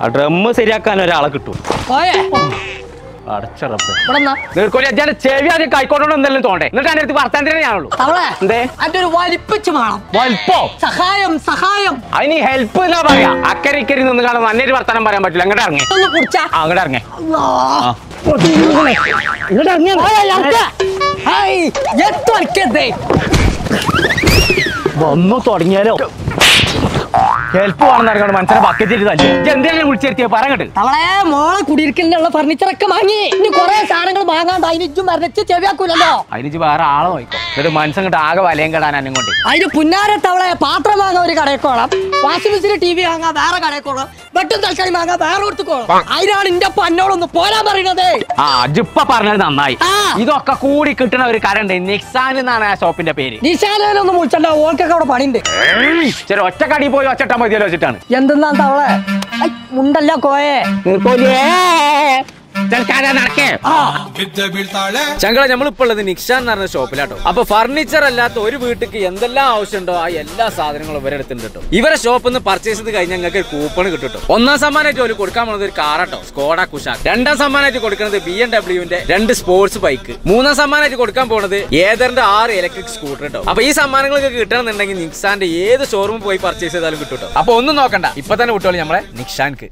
ആ ഡ്രമ്മ് ശരിയാക്കാൻ ഒരാളെ കിട്ടും പോയേ അടച്ചറപ്പ് ഇവിടെ നിന്നാ. നീർക്കോലി അജ്ജാന്റെ ചെവി ആദ്യം കൈക്കോട്ടോണ്ട് എന്തെങ്കിലും തോണ്ടേ എന്നിട്ട് എൻ്റെ അടുത്ത് വർത്താൻ തന്നെ ഞാനുള്ളൂ തവളെ എന്തേ? അന്റെ ഒരു വലിപ്പിച്ച് വേണം വൽപ്പോ സഹായം സഹായം അതിന് ഹെൽപ്പ് എന്നാ പറയാ അക്കരെ ഇക്കരി നിന്ന് കാണാൻ നല്ലൊരു വർത്താനം പറയാൻ പറ്റില്ല അങ്ങോട്ട് ഇറങ്ങി ഒന്ന് കുടിച്ചാ ആ അങ്ങോട്ട് ഇറങ്ങി ആ. വന്നു തുടങ്ങിയാലോ ഹെൽപ്പ് വേണം നടക്കണം മനസ്സിനെ ബക്കറ്റ് തല്ലേ എന്തെങ്കിലും വിളിച്ചെത്തിയ പറയങ്ങട്ട് തവളെ മോളെ കുടിയിരിക്കലിനുള്ള ഫർണിച്ചറൊക്കെ വാങ്ങി ഇനി കൊറേ സാധനങ്ങൾ വാങ്ങാണ്ട് അതിനിച്ചും മരണിച്ച് ചെവിയാക്കൂലല്ലോ അതിന് വാറെ ആളെ നോക്കോ എന്നിട്ട് മനസ്സങ്ങോട്ട് ആകെ വലയം കെടാൻ അന്നും കൊണ്ട് അതിന് പുന്നാര തവളെ പാത്രം വാങ്ങാൻ ഒരു കടയക്കോളം വാഷിംഗ് മെഷീൻ ടി വി വാങ്ങാൻ വേറെ കടയക്കോളം വെട്ടും തൽക്കാലം വാങ്ങാൻ വേറെ കൊടുത്തുക്കോളം അതിനാണ് ഇന്റെ പന്നോടൊന്ന് പോരാൻ പറയുന്നത് ആ ജിപ്പ പറഞ്ഞത് നന്നായി ആ. ഇതൊക്കെ കൂടി കിട്ടുന്ന ഒരു കടയുണ്ട് നിക്സാൻ എന്നാണ് ആ ഷോപ്പിന്റെ പേര് നിശാലൊന്നും വിളിച്ചണ്ട ഓൾക്കൊക്കെ അവിടെ പണിയുണ്ട് ശരി ഒറ്റക്കടി പോയി ഒച്ചട്ടാ മതിയല്ലോ വെച്ചിട്ടാണ് എന്തെന്നാ തവളെ ഐ, മുണ്ടല്ല കോയെ നടക്കേ ആ ചങ്കള നമ്മളിപ്പോ ഉള്ളത് നിക്ഷാൻ എന്ന് പറഞ്ഞ ഷോപ്പിലാട്ടോ അപ്പൊ ഫർണിച്ചർ അല്ലാത്ത ഒരു വീട്ടിക്ക് എന്തെല്ലാം ആവശ്യമുണ്ടോ ആ എല്ലാ സാധനങ്ങളും ഇവരെ അടുത്തുണ്ട് കേട്ടോ ഇവരെ ഷോപ്പിൽ നിന്ന് പർച്ചേസ് ചെയ്ത് കഴിഞ്ഞാൽ ഞങ്ങൾക്ക് ഒരു കൂപ്പൺ കിട്ടും ട്ടോ. ഒന്നാം സമ്മാനമായിട്ട് ജോലി കൊടുക്കാൻ പോകുന്നത് ഒരു കാറാട്ടോ സ്കോഡ കുഷാക്ക് രണ്ടാം സമ്മാനമായിട്ട് കൊടുക്കുന്നത് ബി എം ഡബ്ല്യുവിന്റെ രണ്ട് സ്പോർട്സ് ബൈക്ക് മൂന്നാം സമ്മാനമായിട്ട് കൊടുക്കാൻ പോകുന്നത് ഏതറിന്റെ ആറ് ഇലക്ട്രിക് സ്കൂട്ടർ കേട്ടോ അപ്പൊ ഈ സമ്മാനങ്ങളൊക്കെ കിട്ടണമെന്നുണ്ടെങ്കിൽ നിക്സാന്റെ ഏത് ഷോറൂമിൽ പോയി പർച്ചേസ് ചെയ്താലും കിട്ടും ട്ടോ. അപ്പൊ ഒന്നും നോക്കണ്ട ഇപ്പൊ തന്നെ വിട്ടോളി നമ്മളെ നിക്ഷാൻക്ക്